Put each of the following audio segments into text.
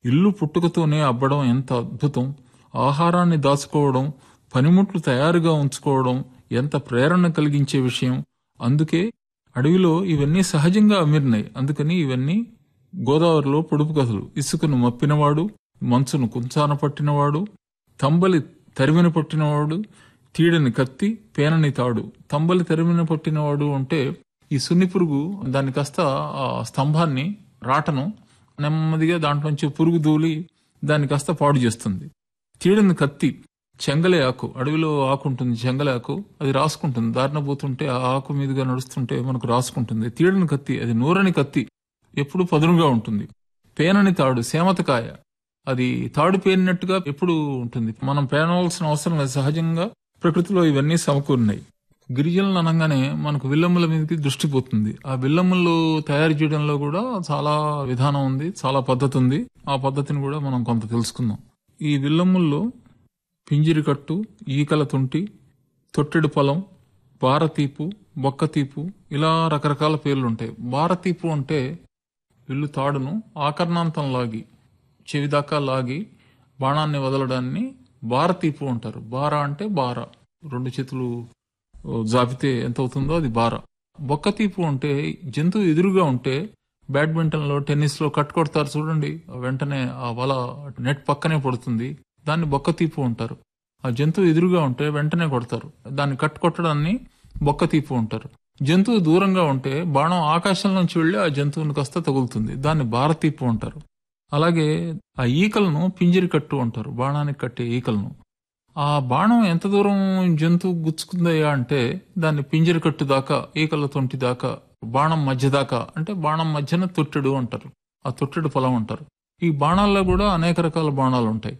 ఇల్లు పుట్టుకతోనే అబ్బడం ఎంత అద్భుతం ఆహారాన్ని దాచుకోవడం పనిముట్లు తయారుగా ఉంచుకోవడం ఎంత ప్రేరణ కలిగించే విషయం అందుకే అడవిలో ఇవన్నీ సహజంగా అమిరినాయి అందుకని ఇవన్నీ గోదావరిలో పొడుపు కథలు ఇసుకను మప్పినవాడు మంచును కుంచాన పట్టినవాడు తంబలి తరిమిన పట్టినవాడు తీడని కత్తి పేనని తాడు తంబలి తరిమిన పట్టినవాడు అంటే ఈ సున్ని పురుగు దాని కాస్త ఆ స్తంభాన్ని రాటను నెమ్మదిగా దాంట్లోంచి పురుగు దూలి దాన్ని కాస్త పాడు చేస్తుంది తీడని కత్తి చెంగలే ఆకు అడవిలో ఆకు ఉంటుంది చెంగలే ఆకు అది రాసుకుంటుంది దారిన పోతుంటే ఆ ఆకు మీదుగా నడుస్తుంటే మనకు రాసుకుంటుంది తీడని కత్తి అది నూరని కత్తి ఎప్పుడు పదునుగా ఉంటుంది పేనని తాడు సేమతకాయ అది తాడు పేరినట్టుగా ఎప్పుడు ఉంటుంది మనం పేనవలసిన అవసరం లేదు సహజంగా ప్రకృతిలో ఇవన్నీ సమకూరినాయి గిరిజనులు అనగానే మనకు విల్లమ్ముల మీదకి దృష్టి పోతుంది ఆ విల్లమ్ములు తయారు చేయడంలో కూడా చాలా విధానం ఉంది చాలా పద్ధతి ఉంది ఆ పద్ధతిని కూడా మనం కొంత తెలుసుకుందాం ఈ విల్లమ్ముల్లో పింజిరి కట్టు ఈకల తుంటి తొట్టెడు పొలం బారతీపు బొక్కతీపు ఇలా రకరకాల పేర్లు ఉంటాయి బారతీపు అంటే విల్లు తాడును ఆకర్ణాంతం లాగి చెవి దాకా లాగి బాణాన్ని వదలడాన్ని బారతీపు అంటారు బార అంటే బార రెండు చేతులు ఓ, జాపితే ఎంత అవుతుందో అది బార బొక్కతీపు అంటే జంతువు ఎదురుగా ఉంటే బ్యాడ్మింటన్ లో టెన్నిస్ లో కట్ కొడతారు చూడండి వెంటనే ఆ వల నెట్ పక్కనే పడుతుంది దాన్ని బొక్కతీపు అంటారు ఆ జంతువు ఎదురుగా ఉంటే వెంటనే కొడతారు దాన్ని కట్ కొట్టడాన్ని బొక్కతీపు అంటారు జంతువు దూరంగా ఉంటే బాణం ఆకాశం నుంచి వెళ్లి ఆ జంతువుని కాస్త తగులుతుంది దాన్ని భారతీపు అంటారు అలాగే ఆ ఈకలను పింజరి కట్టు అంటారు బాణానికి కట్టే ఈకలను ఆ బాణం ఎంత దూరం జంతువు గుచ్చుకుందయ్యా అంటే దాన్ని పింజరి కట్టు దాకా ఈకల తొంటి దాకా బాణం మధ్య దాకా అంటే బాణం మధ్యన తొట్టెడు అంటారు ఆ తొట్టెడు పొలం అంటారు ఈ బాణాల్లో కూడా అనేక రకాల బాణాలు ఉంటాయి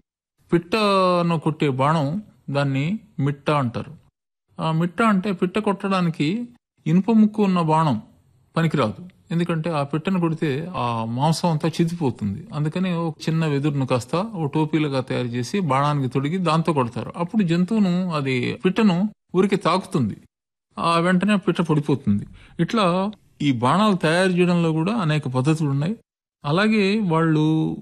పిట్టను కొట్టే బాణం దాన్ని మిట్ట అంటారు ఆ మిట్ట అంటే పిట్ట కొట్టడానికి ఇనుప ముక్కు ఉన్న బాణం పనికిరాదు ఎందుకంటే ఆ పిట్టను కొడితే ఆ మాంసం అంతా చితిపోతుంది అందుకని ఒక చిన్న వెదురును కాస్త ఓ టోపీలుగా తయారు చేసి బాణానికి తొడిగి దాంతో కొడతారు అప్పుడు జంతువును అది పిట్టను ఊరికి తాకుతుంది ఆ వెంటనే పిట్ట పడిపోతుంది ఇట్లా ఈ బాణాలు తయారు చేయడంలో కూడా అనేక పద్ధతులు ఉన్నాయి అలాగే వాళ్ళు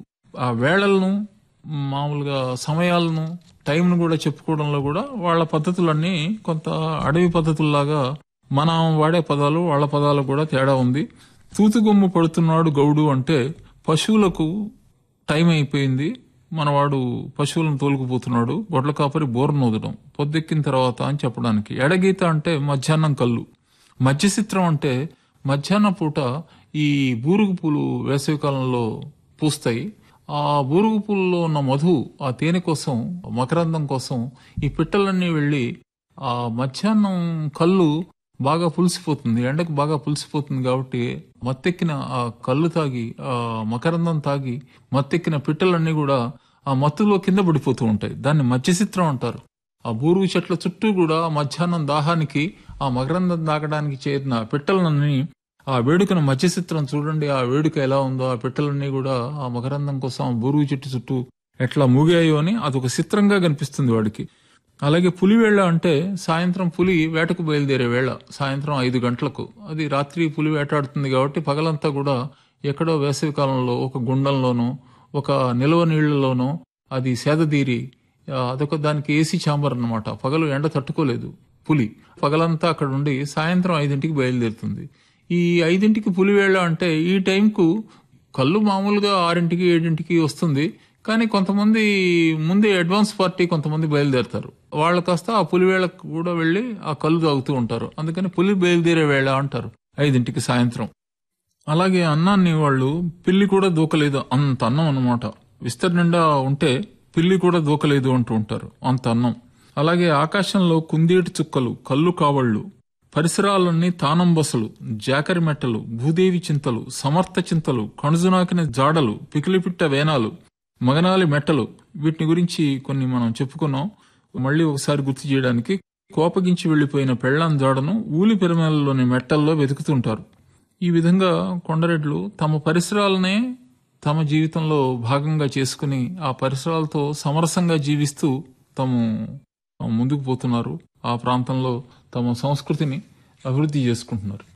ఆ వేళలను మామూలుగా సమయాలను టైంను కూడా చెప్పుకోవడంలో కూడా వాళ్ళ పద్ధతులన్నీ కొంత అడవి పద్ధతుల్లాగా మనం వాడే పదాలు వాళ్ళ పదాలు కూడా తేడా ఉంది తూతుగొమ్ము పడుతున్నాడు గౌడు అంటే పశువులకు టైం అయిపోయింది మనవాడు పశువులను తోలుకుపోతున్నాడు గొడ్ల కాపరి బోర్ను నూదడం పొద్దెక్కిన తర్వాత అని చెప్పడానికి ఎడగీత అంటే మధ్యాహ్నం కళ్ళు మధ్యచిత్రం అంటే మధ్యాహ్న పూట ఈ బూరుగు పూలు వేసవికాలంలో పూస్తాయి ఆ బూరుగు పూలలో ఉన్న మధు ఆ తేనె కోసం మకరందం కోసం ఈ పిట్టలన్నీ వెళ్లి ఆ మధ్యాహ్నం కళ్ళు బాగా పులిసిపోతుంది ఎండకు బాగా పులిసిపోతుంది కాబట్టి మత్తెక్కిన ఆ కళ్ళు తాగి ఆ మకరందం తాగి మత్తెక్కిన పిట్టలన్నీ కూడా ఆ మత్తులో కింద పడిపోతూ ఉంటాయి దాన్ని మత్స్యచిత్రం అంటారు ఆ బూరుగు చెట్ల చుట్టూ కూడా మధ్యాహ్నం దాహానికి ఆ మకరందం తాగడానికి చేరిన పిట్టలన్నీ ఆ వేడుకను మత్స్యచిత్రం చూడండి ఆ వేడుక ఎలా ఉందో ఆ పిట్టలన్నీ కూడా ఆ మకరందం కోసం ఆ బూరుగు చెట్టు చుట్టూ ఎట్లా మూగాయో అని అదొక చిత్రంగా కనిపిస్తుంది వాడికి అలాగే పులి వేళ అంటే సాయంత్రం పులి వేటకు బయలుదేరే వేళ సాయంత్రం ఐదు గంటలకు అది రాత్రి పులి వేటాడుతుంది కాబట్టి పగలంతా కూడా ఎక్కడో వేసవి కాలంలో ఒక గుండంలోనో ఒక నిల్వ నీళ్లలోనో అది సేదదీరి ఆ, అదొక దానికి ఏసీ ఛాంబర్ అన్నమాట పగలు ఎండ తట్టుకోలేదు పులి పగలంతా అక్కడ ఉండి సాయంత్రం ఐదింటికి బయలుదేరుతుంది ఈ ఐదింటికి పులి వేళ అంటే ఈ టైంకు కళ్ళు మామూలుగా ఆరింటికి ఏడింటికి వస్తుంది కానీ కొంతమంది ముందే అడ్వాన్స్ పార్టీ కొంతమంది బయలుదేరుతారు వాళ్ళు కాస్త ఆ పులి వేళకు కూడా వెళ్లి ఆ కళ్ళు తాగుతూ ఉంటారు అందుకని పులి బయలుదేరే వేళ అంటారు ఐదింటికి సాయంత్రం అలాగే అన్నాన్ని వాళ్ళు పిల్లి కూడా దూకలేదు అంత అన్నం అన్నమాట విస్తర్ నిండా ఉంటే పిల్లి కూడా దూకలేదు అంటూ ఉంటారు అంత అన్నం అలాగే ఆకాశంలో కుందేటి చుక్కలు కళ్ళు కావళ్ళు పరిసరాలన్నీ తానం బసలు జాకరి మెట్టలు భూదేవి చింతలు సమర్థ చింతలు కణుజునాకిన జాడలు పికిలిపిట్ట వేనాలు మగనాలి మెట్టలు వీటిని గురించి కొన్ని మనం చెప్పుకున్నాం మళ్ళీ ఒకసారి గుర్తు చేయడానికి కోపగించి వెళ్లిపోయిన పెళ్లాం జాడను ఊలి పెరమలలోని మెట్టల్లో వెతుకుతుంటారు ఈ విధంగా కొండరెడ్లు తమ పరిసరాలనే తమ జీవితంలో భాగంగా చేసుకుని ఆ పరిసరాలతో సమరసంగా జీవిస్తూ తాము ముందుకు పోతున్నారు ఆ ప్రాంతంలో తమ సంస్కృతిని అభివృద్ధి చేసుకుంటున్నారు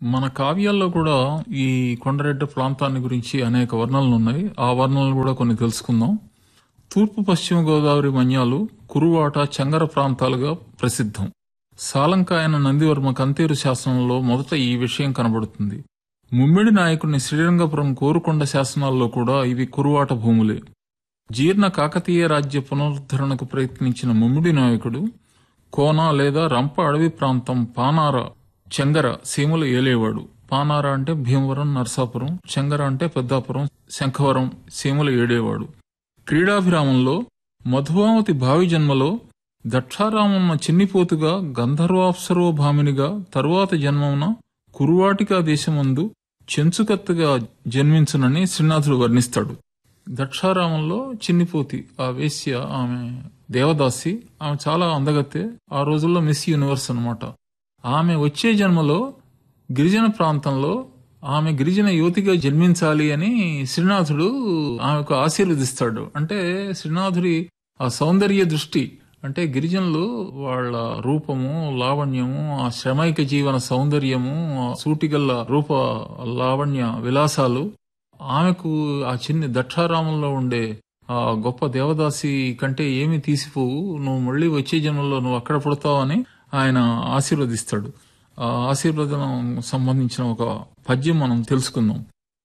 మన కావ్యాల్లో కూడా ఈ కొండరెడ్డి ప్రాంతాన్ని గురించి అనేక వర్ణనలు ఉన్నాయి ఆ వర్ణనలు కూడా కొన్ని తెలుసుకుందాం తూర్పు పశ్చిమ గోదావరి మన్యాలు కురువాట చంగర ప్రాంతాలుగా ప్రసిద్ధం సాలంకాయన నందివర్మ కంతేరు శాసనంలో మొదట ఈ విషయం కనబడుతుంది ముమ్మిడి నాయకుని శ్రీరంగపురం కోరుకొండ శాసనాల్లో కూడా ఇవి కురువాట భూములే జీర్ణ కాకతీయ రాజ్య పునరుద్ధరణకు ప్రయత్నించిన ముమ్మిడి నాయకుడు కోన లేదా రంప అడవి ప్రాంతం పానార చెంగర సీమలు ఏలేవాడు పానార అంటే భీమవరం నరసాపురం చెంగర అంటే పెద్దాపురం శంఖవరం సీమలు ఏడేవాడు క్రీడాభిరామంలో మధువామతి భావి జన్మలో దక్షారామన్న చిన్నిపోతుగా గంధర్వాప్సరో భామినిగా తరువాత జన్మమున కురువాటికా దేశమందు చెంచుకత్తగా జన్మించునని శ్రీనాథుడు వర్ణిస్తాడు దక్షారామంలో చిన్నిపోతి ఆ వేశ్య ఆమె దేవదాసి ఆమె చాలా అందగత్తే ఆ రోజుల్లో మిస్ యూనివర్స్ అన్నమాట ఆమె వచ్చే జన్మలో గిరిజన ప్రాంతంలో ఆమె గిరిజన యువతిగా జన్మించాలి అని శ్రీనాథుడు ఆమెకు ఆశీర్వదిస్తాడు అంటే శ్రీనాథుడి ఆ సౌందర్య దృష్టి అంటే గిరిజనులు వాళ్ళ రూపము లావణ్యము ఆ శ్రమైక జీవన సౌందర్యము ఆ సూటిగల్ల రూప లావణ్య విలాసాలు ఆమెకు ఆ చిన్ని దక్షారామంలో ఉండే ఆ గొప్ప దేవదాసి కంటే ఏమి తీసిపోవు నువ్వు మళ్ళీ వచ్చే జన్మలో నువ్వు అక్కడ పుడతావని ఆయన ఆశీర్వదిస్తాడు ఆ ఆశీర్వదనం సంబంధించిన ఒక పద్యం మనం తెలుసుకుందాం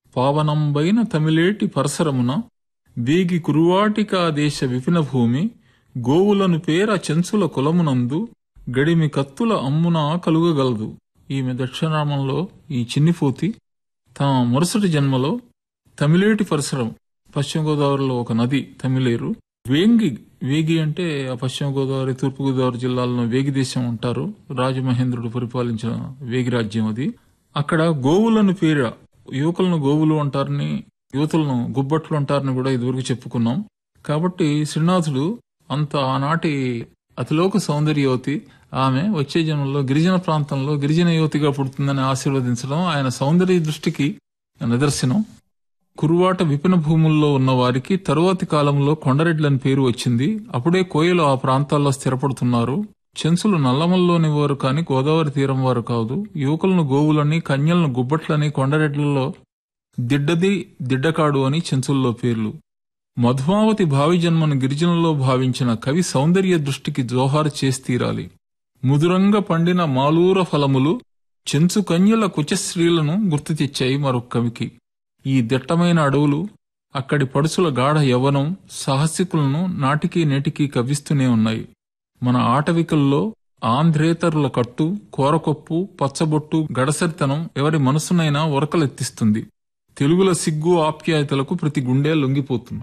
పావనంబైన తమిళేటి పరసరమున వేగి కురువాటికా దేశ విపిన భూమి గోవులను పేర చెంచుల కులమునందు గడిమి కత్తుల అమ్మున కలుగగలదు ఈమె దక్షిణామంలో ఈ చిన్నిపోతి తమ మరుసటి జన్మలో తమిళేటి పరిసరం పశ్చిమ గోదావరిలో ఒక నది తమిళేరు వేంగి వేగి అంటే ఆ పశ్చిమ గోదావరి తూర్పు గోదావరి జిల్లాల్లో వేగి దేశం ఉంటారు రాజమహేంద్రుడు పరిపాలించిన వేగి రాజ్యం అది అక్కడ గోవులను పేర యువకులను గోవులు అంటారని యువతులను గుబ్బట్లు అంటారని కూడా ఇదివరకు చెప్పుకున్నాం కాబట్టి శ్రీనాథుడు అంత ఆనాటి అతిలోక సౌందర్యవతి ఆమె వచ్చే జన్మలో గిరిజన ప్రాంతంలో గిరిజన యువతిగా పుడుతుందని ఆశీర్వదించడం ఆయన సౌందర్య దృష్టికి నిదర్శనం కురువాట విపిన భూముల్లో ఉన్న వారికి తరువాతి కాలంలో కొండరెడ్లని పేరు వచ్చింది అప్పుడే కోయలు ఆ ప్రాంతాల్లో స్థిరపడుతున్నారు చెంచులు నల్లమల్లోని వారు కాని గోదావరి తీరం వారు కాదు యువకులను గోవులని కన్యలను గుబ్బట్లని కొండరెడ్లలో దిడ్డది దిడ్డకాడు అని చెంచుల్లో పేర్లు మధుమావతి భావి జన్మను గిరిజనుల్లో భావించిన కవి సౌందర్య దృష్టికి జోహారు చేసి తీరాలి ముదురంగ పండిన మాలూర ఫలములు చెంచు కన్యల కుచశ్రీలను గుర్తు తెచ్చాయి మరొక కవికి ఈ దిట్టమైన అడవులు అక్కడి పడుసుల గాఢ యవ్వనం సాహసికులను నాటికి నేటికి కవ్విస్తూనే ఉన్నాయి మన ఆటవికల్లో ఆంధ్రేతరుల కట్టు కోరకొప్పు పచ్చబొట్టు గడసరితనం ఎవరి మనసునైనా ఉరకలెత్తిస్తుంది తెలుగుల సిగ్గు ఆప్యాయతలకు ప్రతి గుండె లొంగిపోతుంది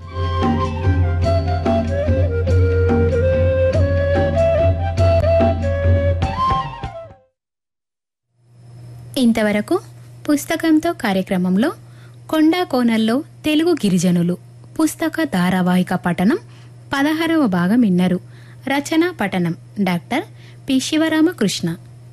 ఇంతవరకు పుస్తకంతో కార్యక్రమంలో కొండా కోనల్లో తెలుగు గిరిజనులు పుస్తక ధారావాహిక పఠనం పదహారవ భాగం విన్నరు రచన పఠనం డాక్టర్ పి శివరామకృష్ణ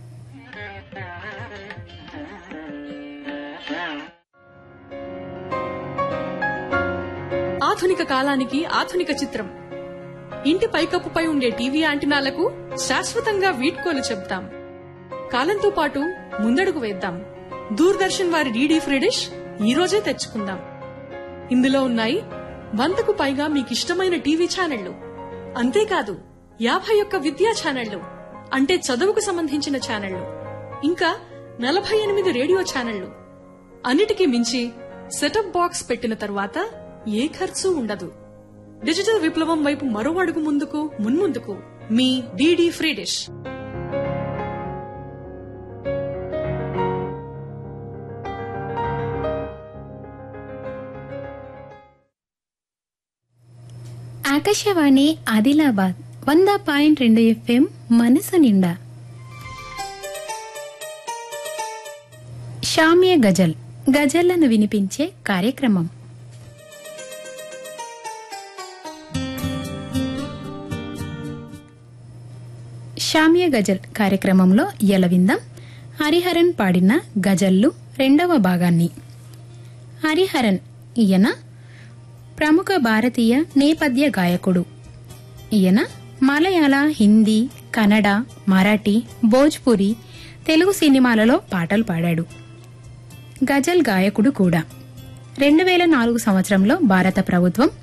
ఆధునిక కాలానికి ఆధునిక చిత్రం ఇంటి పైకప్పుపై ఉండే టీవీ యాంటినాలకు శాశ్వతంగా వీడ్కోలు చెప్తాం కాలంతో పాటు ముందడుగు వేద్దాం దూరదర్శన్ వారి డీడీ ఫ్రీ డిష్ ఈ రోజే తెచ్చుకుందాం ఇందులో ఉన్నాయి వందకు పైగా మీకిష్టమైన టీవీ ఛానళ్లు అంతేకాదు యాభై ఒక్క విద్యా ఛానళ్లు అంటే చదువుకు సంబంధించిన ఛానళ్లు ఇంకా నలభై ఎనిమిది రేడియో ఛానళ్లు అన్నిటికీ మించి సెటప్ బాక్స్ పెట్టిన తరువాత ఏ ఖర్చు ఉండదు డిజిటల్ విప్లవం వైపు మరో అడుగు ముందుకు మున్ముందుకు మీ DD Free Dish Akashvani Adilabad వంద పాయింట్ రెండు ఎఫ్ఎం మనసు నిండా షామ్య గజల్ గజళ్లను వినిపించే కార్యక్రమం షామ్య గజల్ కార్యక్రమంలో ఎలవిందం హరిహరన్ పాడిన గజల్లు రెండవ భాగాన్ని హరిహరన్ ఈయన ప్రముఖ భారతీయ నేపథ్య గాయకుడు ఈయన మలయాళ హిందీ కన్నడ మరాఠీ భోజ్పురి తెలుగు సినిమాలలో పాటలు పాడాడు గజల్ గాయకుడు కూడా రెండు వేల నాలుగు సంవత్సరంలో భారత ప్రభుత్వం